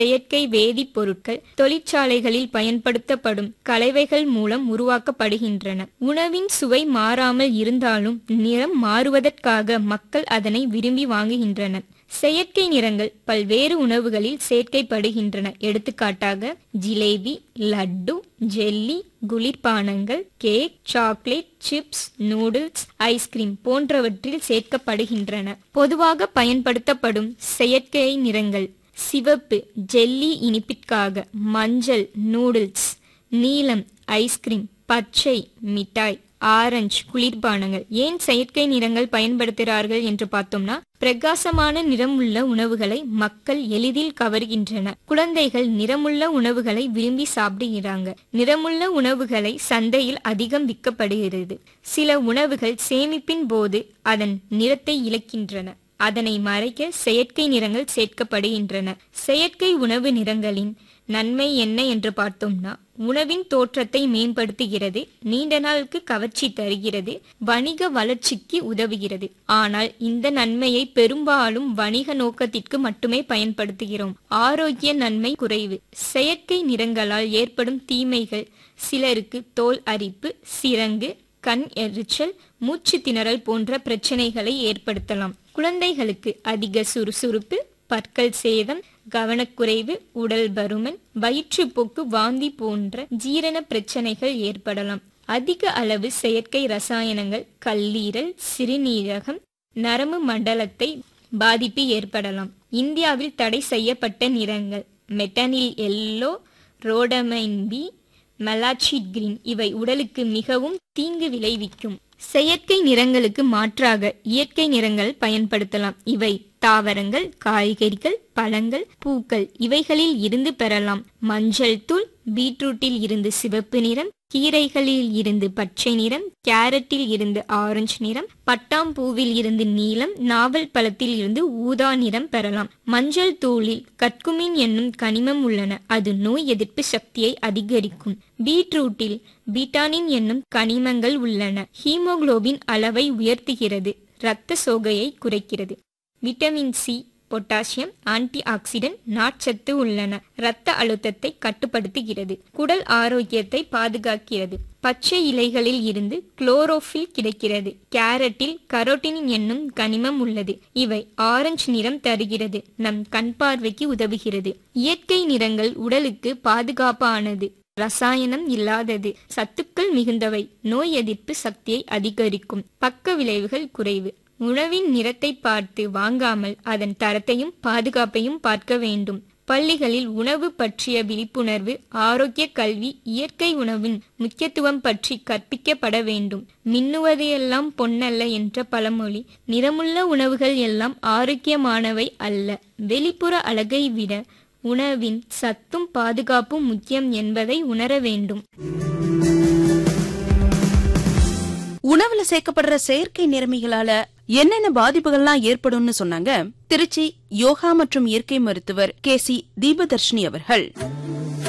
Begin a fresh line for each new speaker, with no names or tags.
செயற்கை வேதிப்பொருட்கள் தொழிற்சாலைகளில் பயன்படுத்தப்படும் கலவைகள் மூலம் உருவாக்கப்படுகின்றன உணவின் சுவை மாறாமல் இருந்தாலும் நிறம் மாறுவதற்காக மக்கள் அதனை விரும்பி வாங்குகின்றனர் செயற்கை நிறங்கள் பல்வேறு உணவுகளில் சேர்க்கைப்படுகின்றன எடுத்துக்காட்டாக ஜிலேபி லட்டு ஜெல்லி குளிர்பானங்கள் cake chocolate chips noodles ice cream போன்றவற்றில் சேர்க்கப்படுகின்றன பொதுவாக பயன்படுத்தப்படும் செயற்கை நிறங்கள் சிவப்பு ஜெல்லி இனிப்பிற்காக மஞ்சள் நூடுல்ஸ் நீலம் ஐஸ்கிரீம் பச்சை மிட்டாய் ஆரஞ்சு குளிர்பானங்கள் ஏன் செயற்கை நிறங்கள் பயன்படுத்துகிறார்கள் என்று பார்த்தோம்னா பிரகாசமான நிறமுள்ள உணவுகளை மக்கள் எளிதில் கவர்கின்றன குழந்தைகள் நிறமுள்ள உணவுகளை விரும்பி சாப்பிடுகிறாங்க நிறமுள்ள உணவுகளை சந்தையில் அதிகம் விற்கப்படுகிறது சில உணவுகள் சேமிப்பின் போது அதன் நிறத்தை இழக்கின்றன அதனை மறைக்க செயற்கை நிறங்கள் சேர்க்கப்படுகின்றன செயற்கை உணவு நிறங்களின் நன்மை என்ன என்று பார்த்தோம்னா உணவின் தோற்றத்தை மேம்படுத்துகிறது நீண்ட நாளுக்கு கவர்ச்சி தருகிறது வணிக வளர்ச்சிக்கு உதவுகிறது ஆனால் இந்த நன்மையை பெரும்பாலும் வணிக நோக்கத்திற்கு மட்டுமே பயன்படுத்துகிறோம் ஆரோக்கிய நன்மை குறைவு செயற்கை நிறங்களால் ஏற்படும் தீமைகள் சிலருக்கு தோல் அரிப்பு சிரங்கு கண் எரிச்சல் மூச்சு திணறல் போன்ற பிரச்சனைகளை ஏற்படுத்தலாம் குழந்தைகளுக்கு அதிக சுறுசுறுப்பு பற்கள் சேதம் கவனக்குறைவு உடல் பருமன் வயிற்றுப்போக்கு வாந்தி போன்ற ஜீரண பிரச்சனைகள் ஏற்படலாம் அதிக அளவு செயற்கை ரசாயனங்கள் கல்லீரல் சிறுநீரகம் நரம்பு மண்டலத்தை பாதிப்பு ஏற்படலாம் இந்தியாவில் தடை செய்யப்பட்ட நிறங்கள் metanil yellow rhodamine B malachite green இவை உடலுக்கு மிகவும் தீங்கு விளைவிக்கும் செயற்கை நிறங்களுக்கு மாற்றாக இயற்கை நிறங்கள் பயன்படுத்தலாம் இவை தாவரங்கள் காய்கறிகள் பழங்கள் பூக்கள் இவைகளில் இருந்து பெறலாம் மஞ்சள் தூள் பீட்ரூட்டில் இருந்து சிவப்பு நிறம் கீரைகளில் இருந்து பச்சை நிறம் கேரட்டில் இருந்து ஆரஞ்சு நிறம் பட்டாம்பூவில் இருந்து நீலம் நாவல் பழத்தில் இருந்து ஊதா நிறம் பெறலாம் மஞ்சள் தூளில் கற்குமின் என்னும் கனிமம் உள்ளன அது நோய் எதிர்ப்பு சக்தியை அதிகரிக்கும் பீட்ரூட்டில் பீட்டானின் என்னும் கனிமங்கள் உள்ளன ஹீமோகுளோபின் அளவை உயர்த்துகிறது இரத்த சோகையை குறைக்கிறது vitamin C potassium antioxidant நார்ச்சத்து உள்ளன இரத்த அழுத்தத்தை கட்டுப்படுத்துகிறது குடல் ஆரோக்கியத்தை பாதுகாக்கிறது பச்சை இலைகளில் இருந்து குளோரோஃபில் கிடைக்கிறது கேரட்டில் கரோட்டின் என்னும் கனிமம் உள்ளது இவை ஆரஞ்சு நிறம் தருகிறது நம் கண் பார்வைக்கு உதவுகிறது இயற்கை நிறங்கள் உடலுக்கு பாதுகாப்பானது ரசாயனம் இல்லாதது சத்துக்கள் மிகுந்தவை நோய் எதிர்ப்பு சக்தியை அதிகரிக்கும் பக்க விளைவுகள் குறைவு உணவின் நிறத்தை பார்த்து வாங்காமல் அதன் தரத்தையும் பாதுகாப்பையும் பார்க்க வேண்டும் பள்ளிகளில் உணவு பற்றிய விழிப்புணர்வு ஆரோக்கிய கல்வி இயற்கை உணவின் முக்கியத்துவம் பற்றி கற்பிக்கப்பட வேண்டும் மின்னுவதையெல்லாம் பொன்னல்ல என்ற பழமொழி நிறமுள்ள உணவுகள் எல்லாம் ஆரோக்கியமானவை அல்ல வெளிப்புற அழகை விட உணவின் சத்தும் பாதுகாப்பும் முக்கியம் என்பதை உணர வேண்டும்
உணவுல சேர்க்கப்படுற செயற்கை நிறமிகளால என்னென்ன பாதிப்புகள்லாம் ஏற்படும்னு சொன்னாங்க திருச்சி யோகா மற்றும் இயற்கை மருத்துவர் கே சி தீபதர்ஷினி அவர்கள்